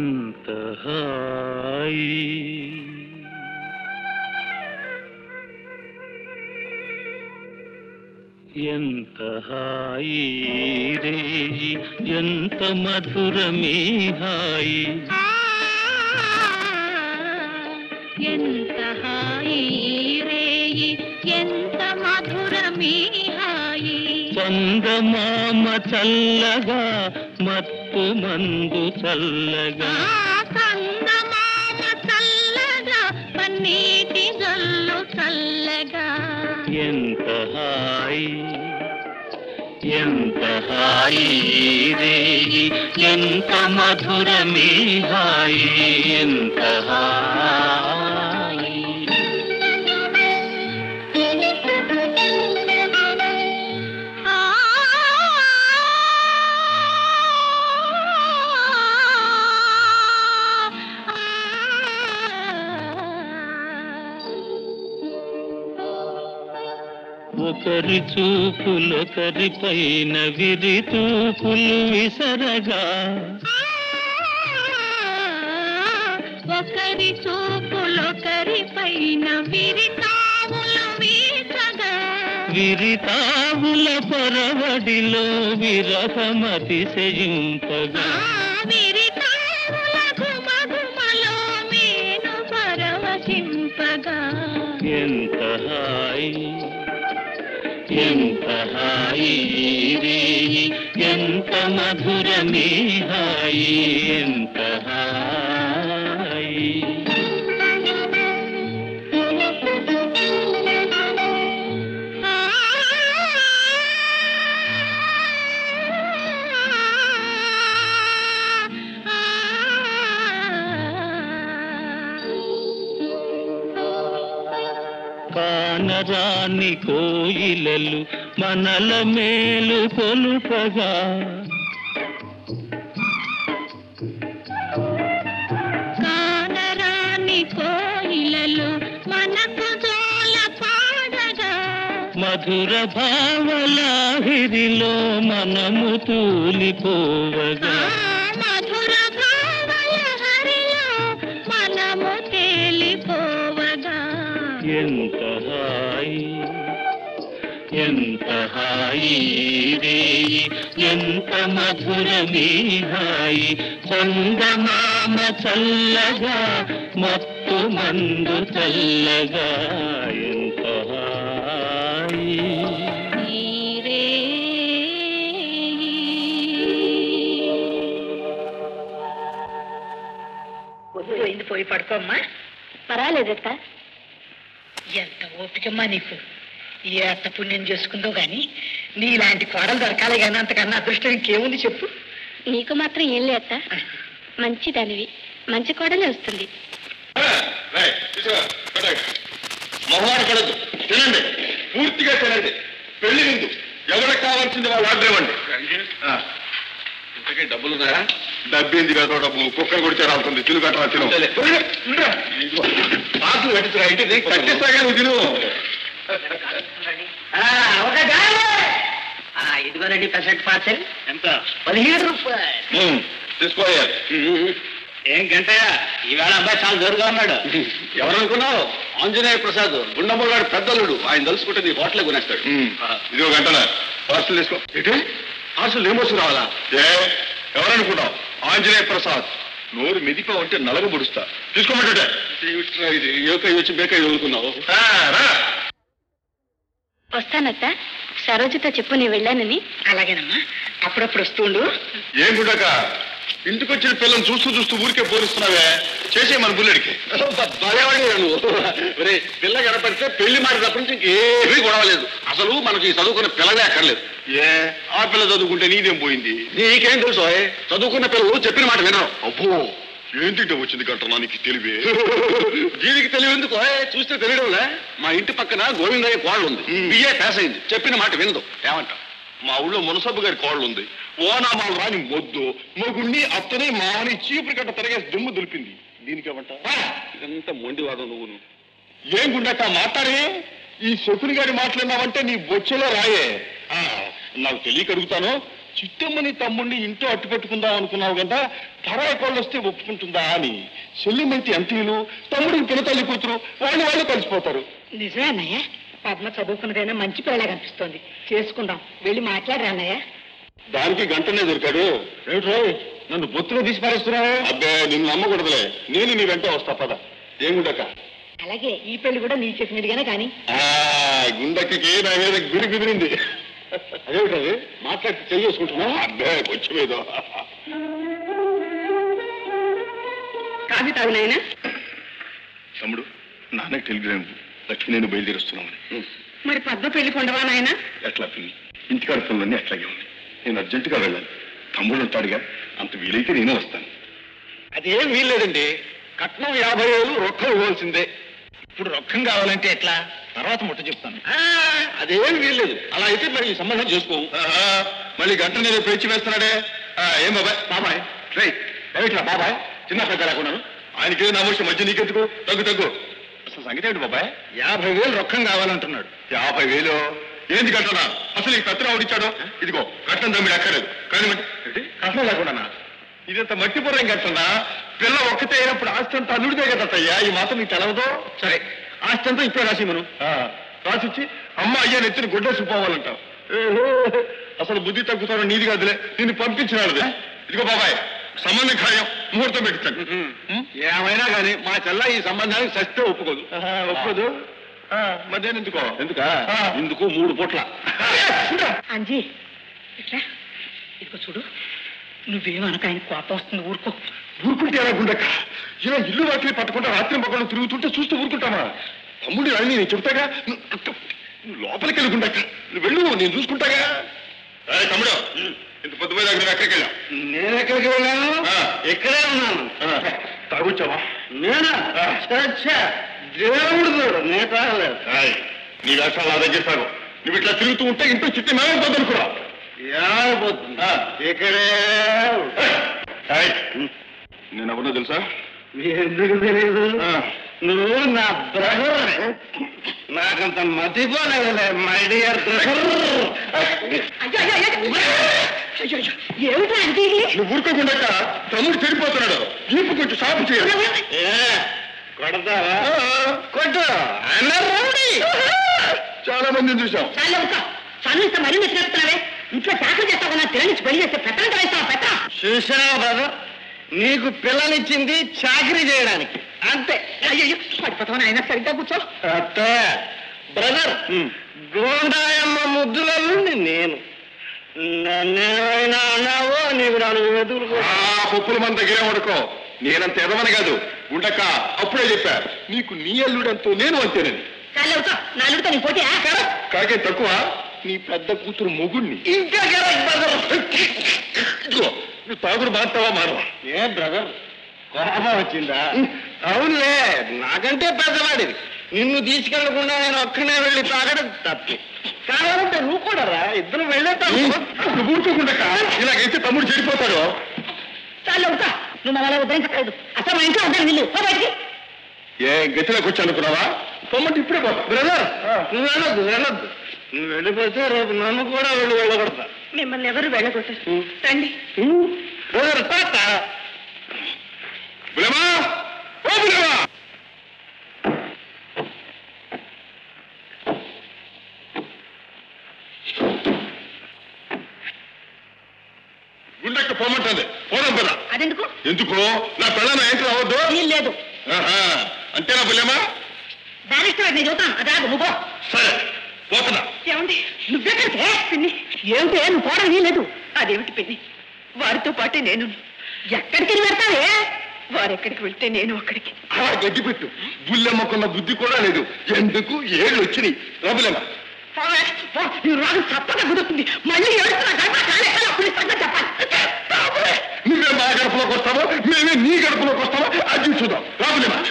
ఎంత హాయి ఎంత హాయి రే ఎంత మధురమీ హాయి ఎంత హాయి రేయి ఎంత మధురమీ హాయి చందమామ చల్లగా మత్తు మందు చల్లగా సంగమామ చల్లగా పన్నీటి జల్లు చల్లగా ఎంత హాయి ఎంత హాయి రే ఎంత మధురమీ హాయి ఎంత హాయి ఆ ఒకరి చూపులొకరి పైన విరి చూపులు విసరగా ఒకరి చూపులొకరి పైన విరితావులు వీచగా విరితావుల పరవడిలో విరహమతి సెయింపగా విరితావుల గుమగుమలో మేను పరవశింపగా ఎంత హాయి ఎంత హాయి రే ఎంత మధురమీ హాయి ఎంత హాయి కానరాని కోయిలలు మనల మేలు కొలుపగా కానరాని కోయిలలు మనకు జోల పాడగా మధుర భావలాహిరిలో మనము తూలిపోవగా మధుర భావల హరిలో మనము తేలిపోవగా ఎంత హాయి ఎంత హాయి రే ఎంత మధురమీ హాయి చందమామ చల్లగా మత్తు మందు చల్లగా ఎంత హాయి నీరే పొద్దుపోయింది పోయి పడుకోమ్మా పర్వాలేదక్క ఎంత ఓపికమ్మా నీకు ఏ అత్త పుణ్యం చేసుకుందో గాని నీలాంటి కోడలు దొరకాలి కానీ అంతకన్నా అదృష్టం ఇంకేముంది చెప్పు నీకు మాత్రం ఏం లేదక్క మంచి దానివి మంచి కోడలే వస్తుంది మొహమాట పడద్దు తినండి పూర్తిగా తినండి పెళ్లి విందు ఎవరికి కావాల్సింది వాళ్ళు ఆర్డర్ ఇవ్వండి ఆ. ఇంతకీ డబ్బులు ఉన్నాయా డబ్బింది కదా డబ్బు కుక్కను కొడితే రావుతుంది తిను కట్టరా తిను పాటలు కట్టించరా ఇంటిది కట్టిస్తాగా నువ్వు తిను ఇదిగోనండి పెసెంట్ పార్సెల్ ఎంత పదిహేడు రూపాయలు ఉమ్, తీసుకోయా ఏం గంటయ్య ఈవేళ అబ్బాయి చాలా జోరుగా ఉన్నాడు ఎవరనుకున్నావు ఆంజనేయ ప్రసాద్ గుండమ్మ గారు పెద్దలుడు ఆయన తలుసుకుంటే నీ హోటలే కొనేస్తాడు ఇదిగో గంటల పార్సల్ తీసుకో ఏంటి పార్సల్ ఏమోసు రావాలా ఏ ఎవరనుకున్నావు ఆంజనేయ ప్రసాద్ నోరు మెదిపా ఉంటే నలగ పొడుస్తా తీసుకోమంటే ఇది ఏకై వచ్చి బేకై వదులుకున్నావు రా వస్తానత్త సరోజతో చెప్పు నేను వెళ్ళానని అలాగేనమ్మా అప్పుడప్పుడు వస్తుండు ఏం గుండక ఇంటికి వచ్చిన పిల్లల్ని చూస్తూ చూస్తూ ఊరికే పోలుస్తున్నావే చేసే మన బుల్లెడికి భలేవాడి నువ్వు ఒరే పిల్ల కనపడితే పెళ్లి మారినప్పటి నుంచి ఇంకేమీ గొడవలేదు అసలు మనకి ఈ చదువుకున్న పిల్లలే అక్కర్లేదు ఏ ఆ పిల్ల చదువుకుంటే నీదేం పోయింది నీకేం తెలుసు ఓయ్? చదువుకున్న పిల్లలు చెప్పిన మాట వినరు అబ్బో ఏం తింటే వచ్చింది గంట నీకు తెలివి దీనికి తెలివి ఎందుకు ఓయ్? చూస్తే తెలియడంలే మా ఇంటి పక్కన గోవిందయ్య కోళ్ళు ఉంది బిఏ పాస్ అయింది చెప్పిన మాట వినదు ఏమంట మా ఊళ్ళో మునసబ్బు గారి కోళ్ళు ఉంది ఓనామాలు రాని మొద్దు మొగుణ్ణి అత్తని మామని చీపురు కట్ట తిరగేసి దుమ్ము దులిపింది దీనికి ఏమంట ఇదంతా మొండివాదం నువ్వును ఏం గుండట మాట్లాడే ఈ శకుని గారి మాట్లాడినావంటే నీ బొచ్చెలో రాయే ఆ, నాకు తెలియక అడుగుతాను చిట్టమ్మని తమ్ముడిని ఇంట్లో అట్టు పెట్టుకుందాం అనుకున్నావు కదా పరాయి కోళ్ళు వస్తే ఒప్పుకుంటుందా అని చెల్లిమైతే ఎంతీలు తమ్ముడికి పినతల్లి కూతురు వాళ్ళు వాళ్ళు కలిసిపోతారు నిజమే అన్నయ్య పద్మ చదువుకున్నదైనా మంచి పిల్లగా కనిపిస్తోంది చేసుకుందాం వెళ్ళి మాట్లాడరా అన్నయ్య దానికి గంటనే దొరికాడు ఏమిట్రో నన్ను బొత్తులో తీసి పారేస్తున్నావా అబ్బే నిన్ను నమ్మకూడదులే నేను నీ వెంట వస్తా పద ఏముండక అలాగే ఈ పెళ్లి కూడా నీ చేతి మీదుగానే కానీ గుండెకి నా మీద గురి కుదిరింది అదేమిటది మాట్లాడి చేసుకుంటున్నా అబ్బే కొంచెం ఏదో కాఫీ తాగు నాయనా తమ్ముడు నాన్నకి టెలిగ్రామ్ లక్ష్మి నేను బయలుదేరుస్తున్నామని మరి పద్మ పెళ్లి కొండవా నాయనా ఎట్లా పిన్ని ఇంటికాడ పనులన్నీ అట్లాగే ఉన్నాయి నేను అర్జెంటుగా వెళ్ళాలి తమ్ముడు ఉంటాడుగా అంత వీలైతే నేను వస్తాను అదేం వీల్లేదండి కట్నం యాభై వేలు రొక్కం ఇవ్వాల్సిందే ఇప్పుడు రొక్కం కావాలంటే ఎట్లా తర్వాత ముట్ట చెప్తాను అదేం వీల్లేదు అలా అయితే మరి ఈ సంబంధం చేసుకోవు మళ్ళీ గంట నేను పేచి వేస్తున్నాడే ఆ, ఏం బాబాయ్ బాబాయ్ రే ఏమిట్రా బాబాయ్ చిన్న పెద్ద లేకున్నాను ఆయనకి నా మనిషి మధ్య నీకెందుకు తగ్గు తగ్గు అసలు సంగతి ఏంటి బాబాయ్ యాభై వేలు రొక్కం కావాలంటున్నాడు యాభై వేలు ఏంది కట్టనా అసలు ఈ కట్టన ఆవిడిచ్చాడు ఇదిగో కట్టం తమ్మిడి అక్కర్లేదు కానీ కట్టం లేకుండా ఇదంత మట్టి పొరం కట్టనా పిల్ల ఒక్కతే అయినప్పుడు ఆస్తి అంతా అల్లుడిదే కదయ్యా ఈ మాత్రం నీకు తెలవదు సరే ఆస్తి అంతా ఇప్పుడే రాసి మనం రాసిచ్చి అమ్మ అయ్యా నెత్తిని గుడ్డేసిపోవాలంటావు ఏహే, అసలు బుద్ధి తగ్గుతాను నీది కాదులే నిన్ను పంపించినాడు ఇదిగో బాబాయ్ సంబంధం ఖాయం ముహూర్తం పెట్టించండి ఏమైనా కానీ మా చెల్ల ఈ సంబంధానికి సస్తే ఒప్పుకోదు ఒప్పుకోదు మధ్యాహ్నం ఎందుకో ఎందుకా ఇందుకు మూడు పూట్ల అంజీ ఇట్లా ఇదిగో చూడు నువ్వేమనక ఆయన కోపం వస్తుంది ఊరుకో ఊరుకుంటే ఎలా గుండక్క ఇలా ఇల్లు వాకిలి పట్టకుండా రాత్రి పక్కన తిరుగుతుంటే చూస్తూ ఊరుకుంటామా తమ్ముడు అని నేను చెప్తాగా నువ్వు నువ్వు లోపలికి వెళ్ళి గుండక్క నువ్వు వెళ్ళు నేను చూసుకుంటాగా ఏయ్ తమ్ముడు ఇంత పొద్దు పోయి దగ్గర ఎక్కడికి వెళ్ళావు నేను ఎక్కడికి వెళ్ళాను ఆ. ఇక్కడే ఉన్నాను తాగుచ్చావా నేనా చచ్చా దేవుడు చూడు నేను తాగలేదు ఏయ్, నీ వేషాలు నా దగ్గర సాగు నువ్వు ఇట్లా తిరుగుతూ ఉంటే ఇంట్లో చిట్టి మేమైపోద్దు అనుకున్నా ఏమైపోతుంది ఇక్కడే నేను ఎవరో తెలుసా ఎందుకు తెలియదు ఆ. నువ్వు నా బ్రదర్ నాకంత మతిపోలేదులే మై డియర్ బ్రదర్ అయ్యో అయ్యో అయ్యో అయ్యో, అయ్యో, ఏమిటా అంటే ఇది నువ్వు ఊరుకోకుండా తమ్ముడు చెడిపోతున్నాడు ఈపు కొంచెం సాపు చేయాలి ఏ కొడతావా కొట్టు అన్న రౌడీ చాలా మందిని చూసాం చాలే ఉంటా చనువు మరీ మెచ్చినట్టున్నావే ఇంట్లో చాకరీ చేస్తావు నా తిరగనిచ్చి పెళ్లి చేస్తే పెట్టంత వేస్తావా పెట్ట చూసావా బ్రదర్ నీకు పిల్లనిచ్చింది చాకరీ చేయడానికి అంతే అయ్యో పడిపోతావు ఆయన సరిగ్గా కూర్చో అత్తే బ్రదర్ గోండాయమ్మ ముద్దుల నుండి నేను నన్నేమైనా అన్నావో నీకు నాలుగు వెతులు ఆ పప్పుల మన దగ్గరే పడుకో నేనంత ఎదవని కాదు ఉండక అప్పుడే చెప్పా నీకు నీ అల్లుడంతో నేను అంతేనని చాలే ఉంటా నా అల్లుడితో నీ పోటీ కాకే తక్కువ నీ పెద్ద కూతురు మొగుణ్ణి ఇంకా బ్రదర్ ఇదిగో, నువ్వు తాగుడు మారుతావా మారవా ఏ బ్రదర్ కోపం వచ్చిందా అవునులే నాకంటే పెద్దవాడివి నిన్ను తీసుకెళ్లకుండా నేను ఒక్కనే వెళ్ళి తాగడం తప్పి కావాలంటే నువ్వు కూడా రా ఇద్దరు వెళ్ళేటాను నువ్వు ఊరుకోకుండా ఇలాగైతే తమ్ముడు చెడిపోతాడు చాలే ఉంటా నువ్వు మమ్మల్ని ఉద్ధరించలేదు అసలు మా ఇంట్లో ఉంటాను నిల్లు పో బయటికి ఏ గతిలోకి వచ్చి అనుకున్నావా తమ్ముడు ఇప్పుడే పో బ్రదర్ నువ్వు వెళ్ళొద్దు వెళ్ళొద్దు నువ్వు వెళ్ళిపోతే రేపు నన్ను కూడా వెళ్ళి వెళ్ళగొడతా మిమ్మల్ని ఎవరు వెళ్ళగొట్టారు రండి బ్రదర్ తాత బులమా ఓ బులమా గుండెక్క పోమంటుంది పోదాం పద అదెందుకు ఎందుకు నా పిల్లలు ఏంటి రావద్దు వీలు లేదు ఆహా, అంతేనా బుల్లెమ్మా దానిష్టం నేను చూస్తాను అదా నువ్వు పో సరే పోతున్నా ఏమండి నువ్వెక్కడికే పిన్ని ఏమిటి నువ్వు పోవడం వీలేదు అదేమిటి పిన్ని వారితో పాటే నేను ఎక్కడికి వెళ్తావే వారెక్కడికి వెళ్తే నేను అక్కడికి అలా గడ్డి పెట్టు బుల్లెమ్మకున్న బుద్ధి కూడా లేదు ఎందుకు ఏళ్ళు వచ్చినాయి రాబులేమా పోవే, పో, నీ రాజు తప్పక కుదురుతుంది మళ్ళీ ఏడుస్తున్నా గడప కాలేక అప్పుడు సంగతి చెప్పాలి నువ్వే మా గడపలోకి వస్తావో మేమే నీ గడపలోకి వస్తావో అది చూద్దాం రాబులేమా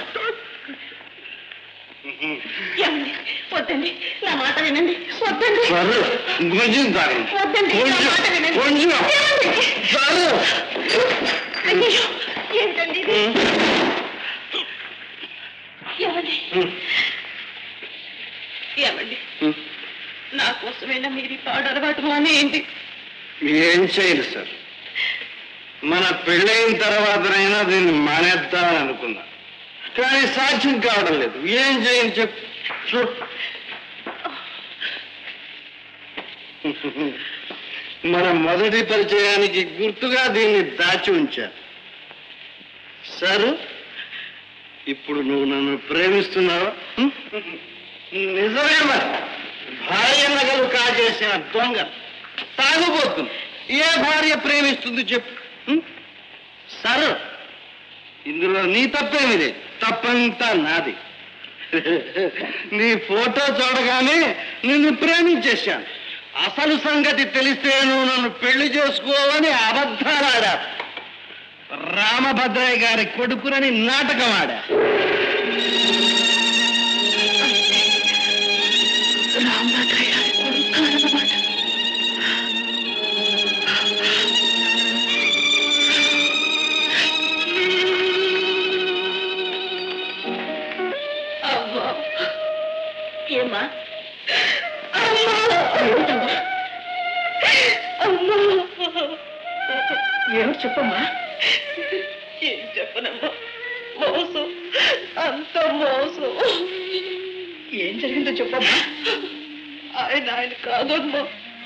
ఏమండి వద్దండి నా మాట వినండి వద్దండి కొంచెం తాగి వద్దండి నా మాట వినండి కొంచెం ఏమండి? చాలు అయ్యో ఏంటండి ఇది ఏమండి ఏమండి నా కోసమైనా మీరు ఈ పాడు అలవాటు మానేయండి ఏం చేయను సార్ మన పెళ్ళైన తర్వాతనైనా దీన్ని మానేద్దామని అనుకున్నా కానీ సాధ్యం కావడం లేదు ఏం చేయను చెప్పు చూడు మన మొదటి పరిచయానికి గుర్తుగా దీన్ని దాచి ఉంచాను సారు ఇప్పుడు నువ్వు నన్ను ప్రేమిస్తున్నావా హ్మ్? నిజమే మరి భార్య నగలు కాజేసిన దొంగ తాగుబోతుంది ఏ భార్య ప్రేమిస్తుంది చెప్పు హ్మ్? సరే ఇందులో నీ తప్పేమి లేదు తప్పంతా నాది నీ ఫోటో చూడగానే నిన్ను ప్రేమించేశాను అసలు సంగతి తెలిస్తే నువ్వు నన్ను పెళ్లి చేసుకోవని అబద్ధాలాడా రామభద్రయ్య గారి కొడుకునని నాటకం ఆడా రామభద్రయ్య గారి కొడుకు కాదన్నమాట అమ్మా ఏమ్మా అమ్మా ఏమిటమ్మా అమ్మా ఏమిటి చెప్పమ్మా ఏం చెప్పనమ్మా మోసం అంత మోసం ఏం జరిగిందో చెప్పమ్మా ఆయన ఆయన కాదమ్మా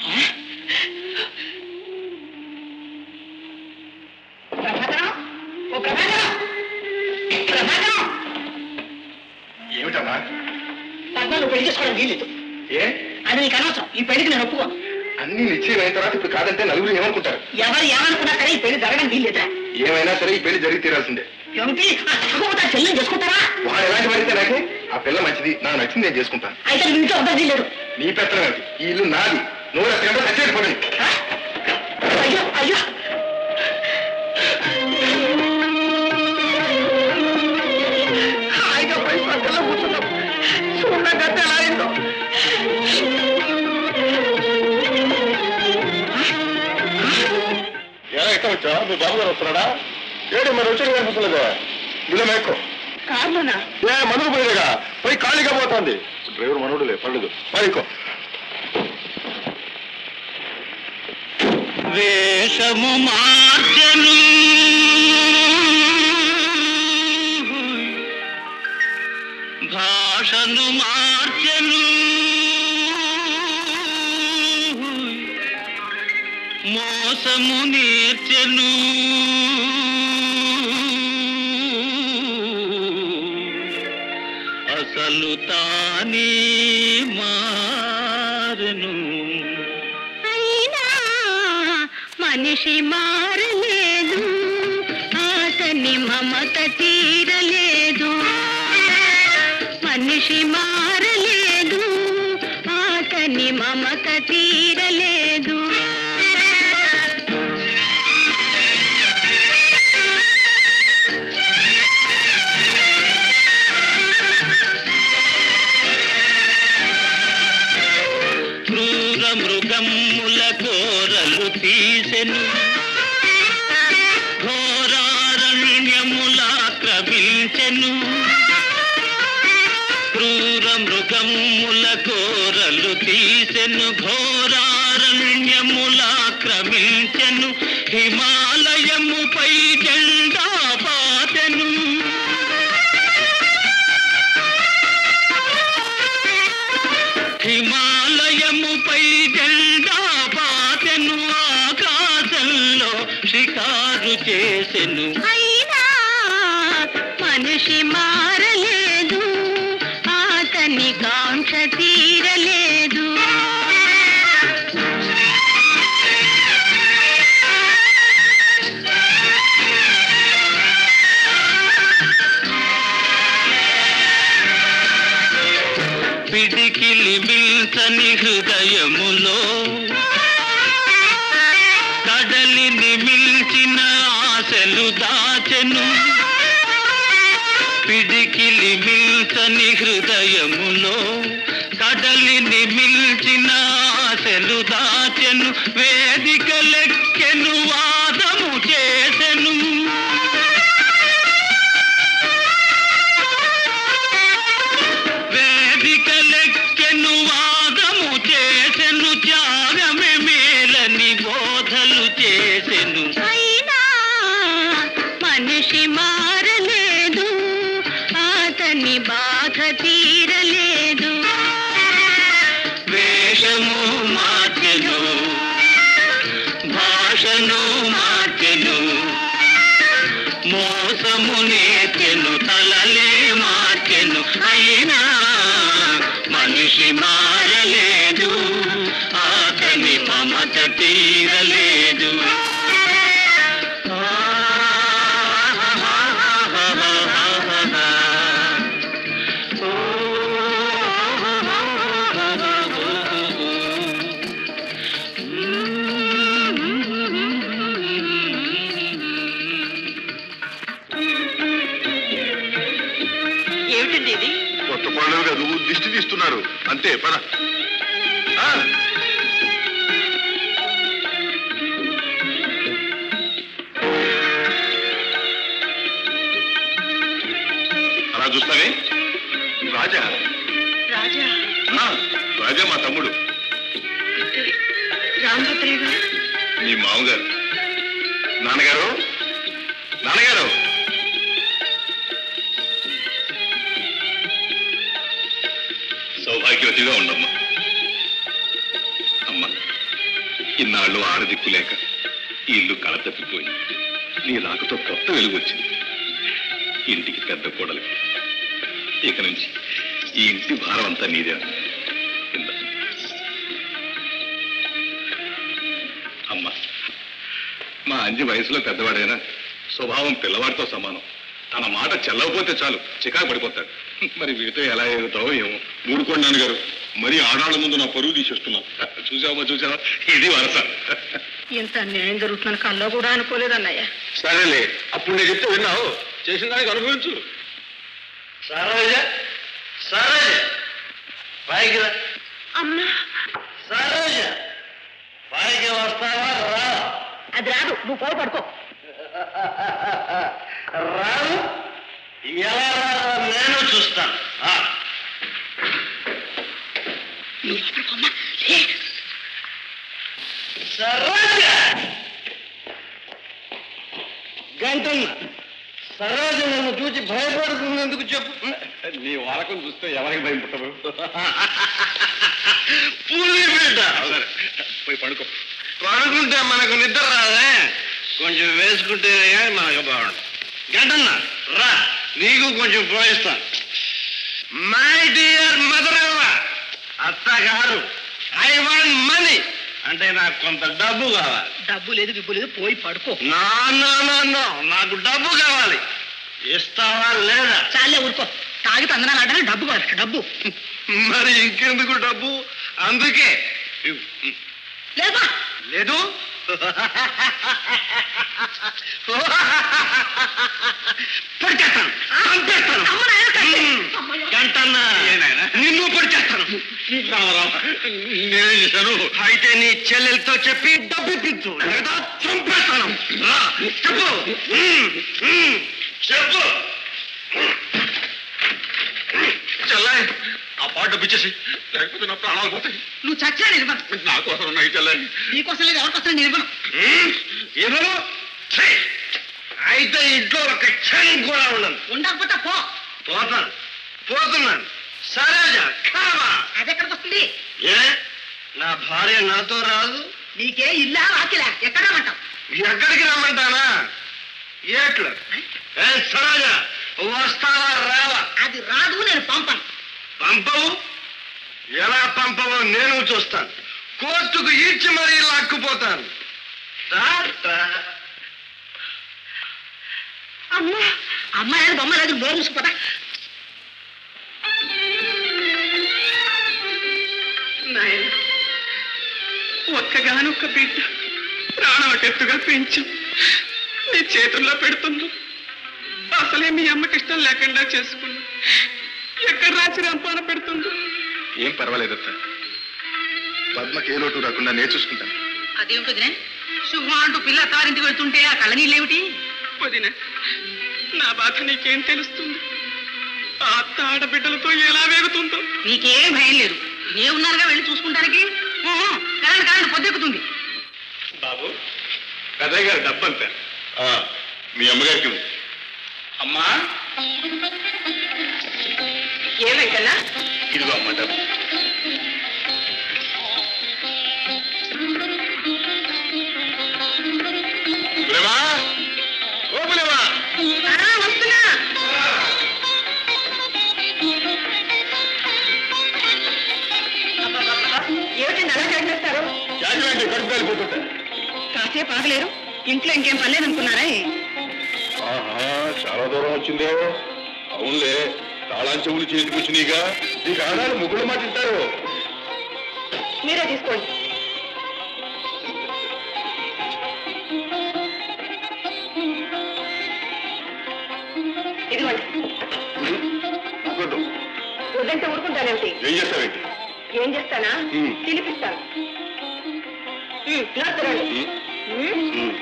ప్రభాకరం ఓ ప్రభాకరం ప్రభాకరం ఏమిటమ్మా పద్నాలుగు పెళ్లి చేసుకోవడం వీలేదు ఏ అది నీకు అనవసరం ఈ పెళ్లికి నేను ఒప్పుకోను అన్ని నిశ్చయం అయిన తర్వాత ఇప్పుడు కాదంటే నలుగురు ఏమనుకుంటారు ఎవరు ఏమనుకున్నా సరే ఈ పెళ్లి జరగడం వీల్లేదురా ఏమైనా సరే ఈ పెళ్లి జరిగి తీరాల్సిందే ఏమిటి ఆ తగ్గబోతా చెల్లిని చేసుకుంటారా వాడు ఎలాంటి వాడితే నాకే ఆ పిల్ల మంచిది నాకు నచ్చింది నేను చేసుకుంటాను అయితే నీ ఇంట్లో అబ్బాయి వీల్లేదు నీ పెత్తనం ఏమిటి ఈ ఇల్లు నాది నువ్వు ఎక్కడంటే కచ్చేది పడండి ఆ? అయ్యో అయ్యో హాయిగా పోయి పక్కలో కూర్చున్నాం చూడండి గత ఎలా అయిందో ఎలా ఎక్కడ వచ్చా మీ బాబు గారు వస్తున్నాడా ఏడు మరి వచ్చి కనిపిస్తలేదా ఇలా మేక్కో కారణనా ఏ మనకు పోయేదిగా పోయి ఖాళీగా పోతుంది డ్రైవర్ మనోడులే పర్లేదు పైకో వేషము మార్చెను భాషను మార్చెను మోసము నేర్చెను అసలు తానే మారెను అయినా మనిషి మారలేదు అతని మమత తీరలేదు మనిషి మారలేదు అతని మమత తీరలేదు క్రూర మృగముల కోరలు తీసెను ఘోరారణ్యములాక్రమించెను క్రూర మృగముల కోరలు తీసెను ఘోరారణ్యములాక్రమించెను హిమాలయముపై జెండా పాతెను హిమాలయముపై జెండా పాతెను ఆకాశంలో షికారు చేసెను అయినా మనిషి మారలేదు అతని కాంక్ష తీరలేదు పిడికిలి మిల్చని హృదయములో కడలిని మిల్చిన ఆశలు దాచెను పిడికిలి మిల్చని హృదయములో కడలిని మిల్చిన ఆశలు దాచెను వేదిక లెక్కెను వాదము చేసెను వేదిక లెక్కెను వాదము చేసెను త్యాగమే మేలని బోధ మారలేదు అతని బాధ తీరలేదు వేషము మార్చెను భాషను మార్చెను మోసము నేర్చెను తలలే మార్చెను అయినా మనిషి మారలేదు అతని మమత తీరలేదు ఏమిటండి ఇది కొత్త పనులు కాదు దిష్టి తీస్తున్నారు అంతే పద ఆ, అలా చూస్తానే రాజా రాజా ఆ, రాజా మా తమ్ముడు రామభద్రయ్య గారు మీ మామగారు నాన్నగారు నాన్నగారు సౌభాగ్యవతిగా ఉండమ్మా అమ్మా ఇన్నాళ్ళు ఆడదిక్కు లేక ఈ ఇల్లు కళ తప్పిపోయింది నీ రాకతో కొత్త వెలుగు వచ్చింది ఇంటికి పెద్ద కోడలి ఇక నుంచి ఈ ఇంటి భారం అంతా నీదే ఇందా. అమ్మా మా అంజి వయసులో పెద్దవాడైనా స్వభావం పిల్లవాడితో సమానం తన మాట చెల్లకపోతే చాలు చికాకు పడిపోతాడు మరి వీడితో ఎలా ఎదుగుతావో ఏమో ఊరుకోండి నాన్నగారు మరి ఆడాళ్ళ ముందు నా పరువు తీసేస్తున్నావు చూసావా చూసావా ఇది వరస ఇంత అన్యాయం జరుగుతుందని కల్లో కూడా అనుకోలేదన్నయ్య సరేలే అప్పుడు నేను చెప్తే విన్నావు చేసిన దానికి అనుభవించు సరోజ సరోజ పైకి రా అమ్మా సరోజ పైకి వస్తావా రా అది రాదు నువ్వు పోయి పడుకో రాను ఎలా రాదో నేను చూస్తాను ఆ. నువ్వు పడుకోమ్మా లే. సరోజ గంటన్న సరోజ నన్ను చూసి భయపడుతున్నందుకు చెప్పు నీ వారకం చూస్తే ఎవరికి భయం పుట్టదు పులి బిడ్డ పోయి పడుకో పడుకుంటే మనకు నిద్ర రాదే కొంచెం వేసుకుంటే కానీ మనకు బాగుండు గంటన్న రా నీకు కొంచెం పోయిస్తా మై డియర్ మదర్ అత్తగారు ఐ వాంట్ మనీ అంటే నాకు కొంత డబ్బు కావాలి డబ్బు లేదు గిబ్బు లేదు పోయి పడుకో నా నా నా నా నాకు డబ్బు కావాలి ఇస్తావా లేదా చాలే ఊరుకో తాగి తందనాలు ఆడని డబ్బు కావాలి డబ్బు మరి ఇంకెందుకు డబ్బు అందుకే ఇవ్వు. లేదా లేదు పడిచేస్తాను చంపేస్తాను అమ్మ నాయన కత్తి. మ్మ్. అమ్మయ్య. గంటన్న నిన్ను పడిచేస్తాను రామరావు నేను చేశాను అయితే నీ చెల్లెలతో చెప్పి డబ్బిప్పించు లేదా చంపేస్తాను రా చెప్పు మ్మ్. మ్మ్. చెప్పు చెల్లాయి ఆ పాట డబ్బిచ్చేసి లేకపోతే నా ప్రాణాలు పోతాయి నువ్వు చచ్చా నిర్మలం నా కోసం ఉన్నాయి చెల్లాయి నీకోసం లేదు ఎవరికోసం నిర్మలం ఎవరు ఛీ! అయితే ఇంట్లో ఒక క్షణం కూడా ఉండను ఉండకపోతే పో పోతాను పోతున్నాను సరేజ కావా అది ఎక్కడికి వస్తుంది ఏ నా భార్య నాతో రాదు నీకే ఇల్లా వాకిలా ఎక్కడ రమ్మంటావు ఎక్కడికి రమ్మంటానా ఏట్లు ఏ సరోజ వస్తావా రావా అది రాదు నేను పంపను పంపవు ఎలా పంపవో నేను చూస్తాను కోర్టుకు ఈడ్చి మరీ లాక్కుపోతాను టాటా. అమ్మా అమ్మాయి బొమ్మ లేదు నోరు మూసుకుపోతా నాయన ఒక్కగానొక్క బిడ్డ ప్రాణవటెత్తుగా పెంచు నీ చేతుల్లో పెడుతున్నా అసలే మీ అమ్మకి ఇష్టం లేకుండా చేసుకున్నా ఎక్కడ రాచి రంపాన పెడుతుందో ఏం పర్వాలేదత్త పద్మకి ఏ లోటు రాకుండా నేను చూసుకుంటాను అదేమిటదినే శుభం అంటూ పిల్ల తారింటికి వెళ్తుంటే ఆ కళ్ళ నీళ్ళేమిటి వదిన నా బాధ నీకేం తెలుస్తుంది ఆ అత్త ఆడబిడ్డలతో ఎలా వేగుతుందో నీకేం భయం లేదు ఏ ఉన్నారుగా వెళ్ళి చూసుకుంటానికి కరెంట్ కరెంట్ పొద్దెక్కుతుంది బాబు పెద్దయ్య గారు డబ్బంతా మీ అమ్మగారికి ఇవ్వు. అమ్మా ఏమైందన్నా ఇదిగో అమ్మ డబ్బు పులేమా ఓ పులేమా వస్తున్నా ఏమిటండి అలా చేస్తారు యాజమాన్యం కడుపు కాలిపోతుంటే కాసేపు ఆగలేరు ఇంట్లో ఇంకేం పర్లేదనుకున్నారా ఆహా చాలా దూరం వచ్చిందే అవునులే తాళాం చెవులు చేతికి వచ్చినాయిగా నీకు ఆడాలి ముగ్గులు మాటింటారు మీరే తీసుకోండి ఇదిగోండి ఊరుకోద్దు. వద్దంటే ఊరుకుంటానేమిటి ఏం చేస్తావేంటి ఏం చేస్తానా ఉమ్. తినిపిస్తాను ఉమ్, నా తినండి. ఉమ్. ఉమ్.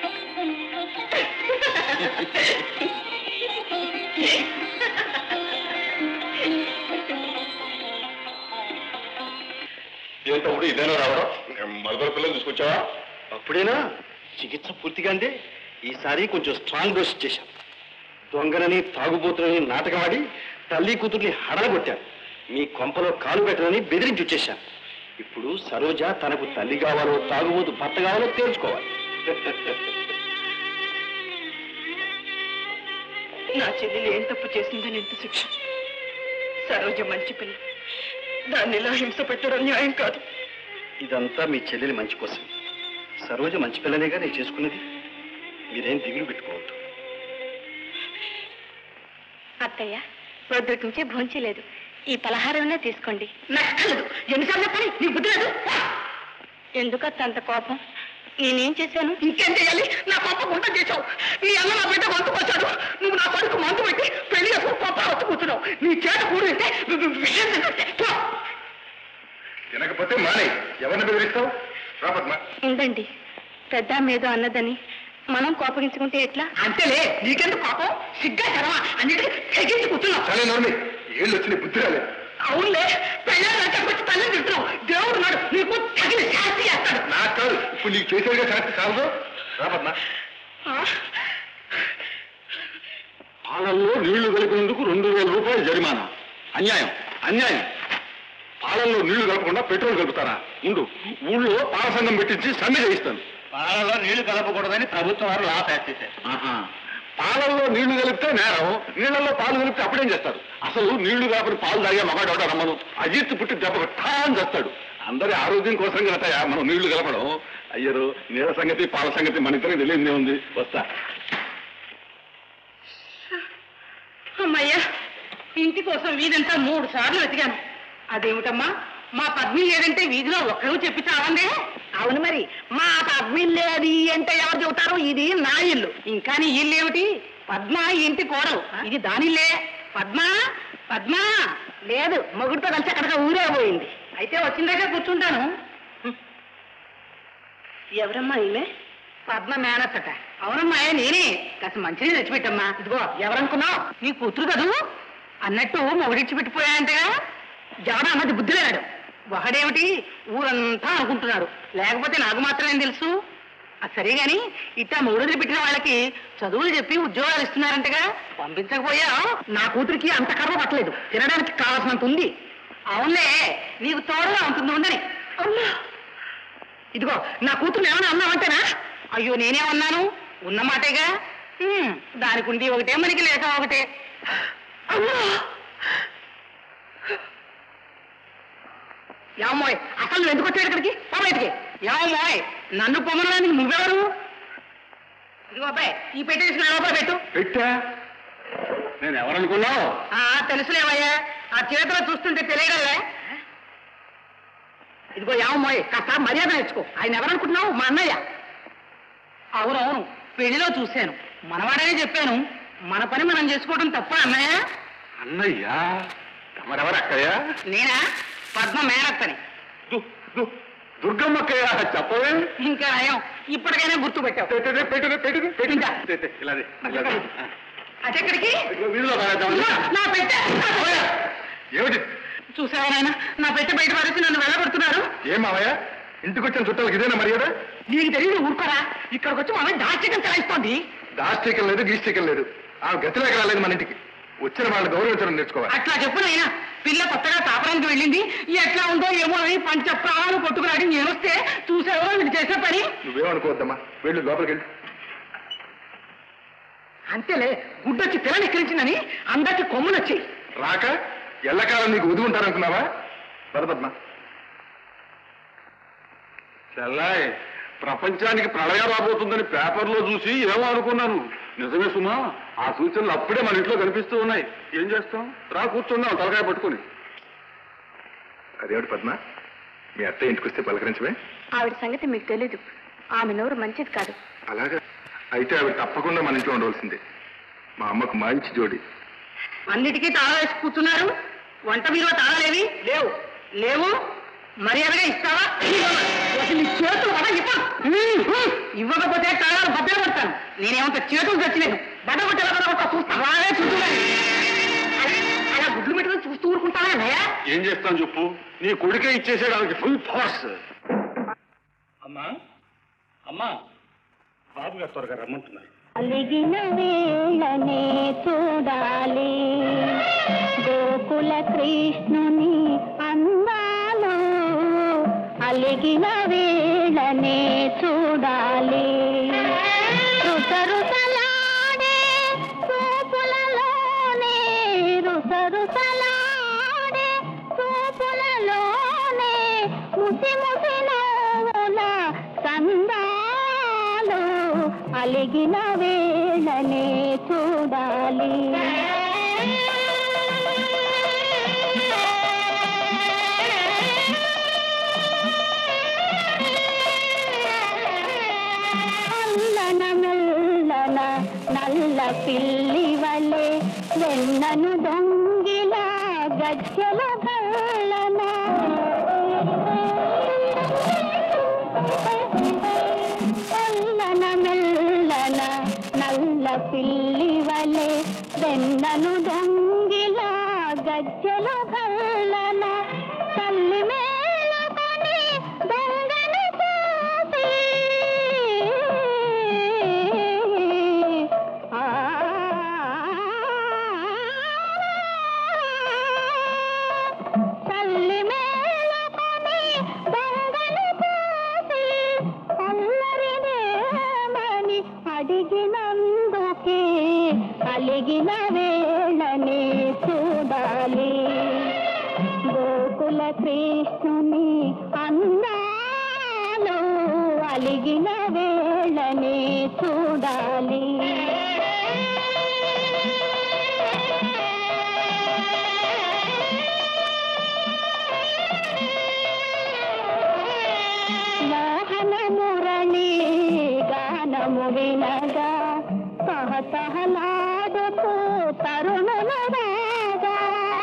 ఏంటో ఇప్పుడు ఇదేనా రావడం మరొక పిల్లలు తీసుకొచ్చావా అప్పుడేనా చికిత్స పూర్తిగా అందే ఈసారి కొంచెం స్ట్రాంగ్ డోస్ ఇచ్చేశాం దొంగనని తాగుబోతులని నాటకమాడి తల్లి కూతుర్ని హడలగొట్టాను మీ కొంపలో కాలు పెట్టనని బెదిరించి వచ్చేశాను ఇప్పుడు సరోజ తనకు తల్లి కావాలో తాగుబోతు భర్త కావాలో తేల్చుకోవాలి నా చెల్లెలు ఏం తప్పు చేసిందని ఎంత శిక్ష సరోజ మంచి పిల్ల దాన్ని ఇలా హింస పెట్టడం న్యాయం కాదు ఇదంతా మీ చెల్లెలి మంచి కోసం సరోజ మంచి పిల్లనేగా నేను చేసుకున్నది మీరేం దిగులు పెట్టుకోవద్దు అత్తయ్య ప్రొద్దుటి నుంచే భోంచలేదు ఈ పలహారమే తీసుకోండి నక్కలేదు ఎన్నిసార్లు చెప్పాలి నీ బుద్ధి లేదు ఎందుకత్త అంత కోపం నేనేం చేశాను ఇంకేం చేయాలి నా పాప గుంట చేశావు నీ అన్న నా బిడ్డ వంతుకొచ్చాడు నువ్వు నా కొడుకు మందు పెట్టి పెళ్లి చేసుకుని పాప వచ్చి కూర్చున్నావు నీ చేత కూడింటే విషయం తెలిస్తే పో. తినకపోతే మానే ఎవరిని బెదిరిస్తావు రాపద్మా ఉండండి పెద్ద మీదో అన్నదని మనం కోపగించుకుంటే ఎట్లా అంతేలే నీకెందుకు పాపం సిగ్గా చరవా అన్నిటికీ తెగించి కూర్చున్నావు చాలా నోర్మి ఏళ్ళు వచ్చిన బుద్ధి రాలేదు అవునులే పెళ్ళాలంటే వచ్చి తల్లి తింటున్నావు దేవుడు నాడు నీకు తగిన శాస్తి చేస్తాడు నాకు కాదు ఇప్పుడు నీకు చేసేదిగా శాస్తి చాలదు రాపద్మా ఆ? పాలల్లో నీళ్లు కలిపినందుకు రెండు వేల రూపాయలు జరిమానా అన్యాయం అన్యాయం పాలల్లో నీళ్లు కలపకుండా పెట్రోల్ కలుపుతారా ఉండు ఊళ్ళో పాల సంఘం పెట్టించి సమ్మె చేయిస్తాను పాలలో నీళ్లు కలపకూడదని ప్రభుత్వం వారు లా పాస్ చేశారు ఆహా. పాలల్లో నీళ్లు కలిపితే నేరం నీళ్ళల్లో పాలు కలిపితే అప్పుడేం చేస్తారు అసలు నీళ్లు కాపని పాలు తాగే మగాడు రమ్మను అజిత్ పుట్టి దెబ్బ ఠాన్ చేస్తాడు అందరి ఆరోగ్యం కోసం కదటయా మనం నీళ్లు కలపడం అయ్యరు నీళ్ళ సంగతి పాల సంగతి మన ఇద్దరికి తెలియదే ఉంది వస్తా అమ్మయ్యా ఇంటి కోసం వీధంతా మూడు సార్లు వెతికాను అదేమిటమ్మా మా పద్మి లేదంటే వీధిలో ఒక్కరు చెప్పి చావందే అవును మరి మా పద్మి లేది అంటే ఎవరు చెబుతారు ఇది నా ఇల్లు ఇంకా నీ ఇల్లు ఏమిటి పద్మ ఈ ఇంటి కోడలు ఇది దానిల్లే పద్మ పద్మ లేదు మొగుడితో కలిసి అక్కడికి ఊరే పోయింది అయితే వచ్చిన దగ్గర కూర్చుంటాను ఎవరమ్మా ఈమె పద్మ మేనత్తట అవునమ్మా ఏ నేనే కాస్త మంచిని తెచ్చిపెట్టమ్మా ఇదిగో ఎవరనుకున్నావు నీ కూతురు కదూ అన్నట్టు మొగుడిచ్చి పెట్టిపోయాయంటగా జగన్ అన్నది బుద్ధి లేడు ఒకడేమిటి ఊరంతా అనుకుంటున్నారు లేకపోతే నాకు మాత్రమే తెలుసు అది సరే గాని ఇట్టా మొగుడు పెట్టిన వాళ్ళకి చదువులు చెప్పి ఉద్యోగాలు ఇస్తున్నారంటగా పంపించకపోయా నా కూతురికి అంత కర్మ పట్టలేదు తినడానికి కావాల్సినంత ఉంది అవునులే నీకు తోడుగా ఉంటుంది ఉండని అవునా ఇదిగో నా కూతురు ఏమైనా అన్నావంటేనా అయ్యో నేనేమన్నాను ఉన్న మాటేగా హ్మ్, దానికి ఉండి ఒకటే మనకి లేక ఒకటే అమ్మా! ఏమోయ్ అసలు నువ్వు ఎందుకు వచ్చాడు ఇక్కడికి పో బయటికి ఏమోయ్ నన్ను పొమ్మనడానికి నువ్వెవరు ఇదిగో అబ్బాయి ఈ పెట్టి తీసుకుని లోపల పెట్టు పెట్టా నేను ఎవరనుకున్నావు ఆ తెలుసులేవయ్యా ఆ చేతిలో చూస్తుంటే తెలియడలే ఇదిగో యావమ్మోయ్ కాస్త మర్యాద నేర్చుకో ఆయన ఎవరనుకుంటున్నావు మా అన్నయ్య అవునవును పెళ్లిలో చూశాను మనవాడనే చెప్పాను మన పని మనం చేసుకోవడం తప్ప అన్నయ్య అన్నయ్యా తమరెవరు అక్కయ్యా నేనా పద్మ మేనత్తని దు- దు- దుర్గమ్మక్కయ్య చెప్పవే ఇంకా నయం ఇప్పటికైనా గుర్తు పెట్టావు పెట్టదే పెట్టదే పెట్టదే పెట్టిందా? పెట్టే ఇలాగే ఇలాగే. అదెక్కడికి ఇదిగో వీధిలో పారేద్దామని. నా పెట్టె ఏమిటి చూసావా నాయన నా పెట్టె బయట పడేసి నన్ను వెళ్ళగొడుతున్నారు ఏం మావయ్య ఇంటికి వచ్చిన చుట్టాలకు ఇదేనా మర్యాద నీకు తెలియదు ఊరుకోరా ఇక్కడికి వచ్చి మా దాచికం చలాయిస్తోంది దాస్టికం లేదు గీస్టికం లేదు ఆ గతిలోకి రాలేదు మన ఇంటికి వచ్చిన వాళ్ళని గౌరవించడం నేర్చుకోవాలి అట్లా చెప్పు నాయనా పిల్ల కొత్తగా తాపడానికి వెళ్ళింది ఎట్లా ఉందో ఏమో అని పంచ ప్రాణాలు కొట్టుకురాడి నేను వస్తే చూసావో మీరు చేసే పని నువ్వేమనుకోవద్దమ్మా వెళ్ళు లోపలికి వెళ్ళు అంతేలే గుడ్డొచ్చి పిల్లని ఎక్కిరించిందని అందరికి కొమ్ములు వచ్చాయి రాక ఎల్లకాలం నీకు ఉది ఉంటారనుకున్నావా పదపద్మ చెల్లాయ్ ప్రపంచానికి ప్రళయం రాబోతుందని పేపర్లో చూసి ఏమో అనుకున్నాను నిజమే సుమా ఆ సూచనలు అప్పుడే మన ఇంట్లో కనిపిస్తూ ఉన్నాయి ఏం చేస్తాం రా కూర్చుందాం తలకాయ పట్టుకుని అదేమిటి పద్మ మీ అత్త ఇంటికి వస్తే పలకరించవే ఆవిడ సంగతి మీకు తెలీదు ఆమె నోరు మంచిది కాదు అలాగా అయితే అవి తప్పకుండా మన ఇంట్లో ఉండవలసిందే మా అమ్మకు మంచి జోడి అన్నిటికీ తాళా వేసి కూర్చున్నారు వంట మీరు తాళాలేవి లేవు లేవు మర్యాదగా ఇస్తావా ఇవ్వవా? అసలు నీ చేతులు బడ ఇవ్వ ఇవ్వకపోతే తాళాలు బద్దలు కొడతాను నేనేమంత చేతులు తెచ్చలేదు బడ కొట్టేలా బడ కొట్టా చూస్తా అలాగే చూస్తున్నాను అలా గుడ్లు పెట్టుకుని చూస్తూ ఊరుకుంటానా అన్నయ్య ఏం చేస్తాను చెప్పు నీ కొడుకే ఇచ్చేసేయడానికి ఫుల్ ఫోర్స్ అమ్మా అమ్మా బాబు గారు త్వరగా రమ్మంటున్నారు అలిగిన వేళనే చూడాలి గోకుల కృష్ణుని అందాలు అలిగిన వేళనే చూడాలి రుసరుసలాడే చూపులలోనే రుసరుసలాడే చూపులలోనే ముసి ముసి నవ్వుల సందాలు అలిగిన వేళనే చూడాలి అల్లన మెల్లన నల్ల పిల్లి వలె వెన్నను దొంగిల గజ్జల గల్లన అల్లన మెల్లన నల్ల పిల్లి వలె వెన్నను దొంగిల గజ్జల గల్లన తల్లి మేలుకొని దొంగను చూసి ఆ తల్లి మేలుకొని దొంగను చూసి అల్లరినేమని అడిగినందుకే అలిగిన వేళని చూడాలి గోకుల కృష్ణుని అన్నాను అలిగిన వేళని చూడాలి మోహన మురళి గానము వినగా సహసహలాడుతూ తరుణుల రాగా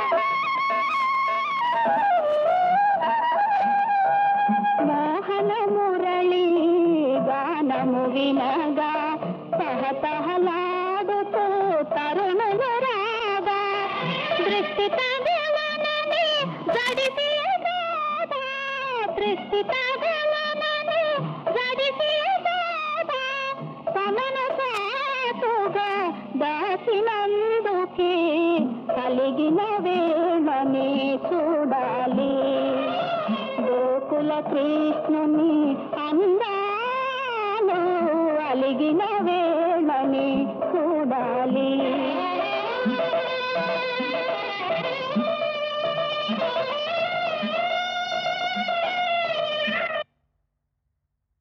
మోహన మురళి గానము వినగా సహసహలాడుతూ తరుణుల రాగా దృష్టి తగలనని జడిసి గాథ దృష్టి తగలనని జడిసి గాథ సమన సాటుగా దాచినందుకే కలిగిన వేళని చూడాలి గోకుల కృష్ణుని అందాలు అలిగిన వేళని చూడాలి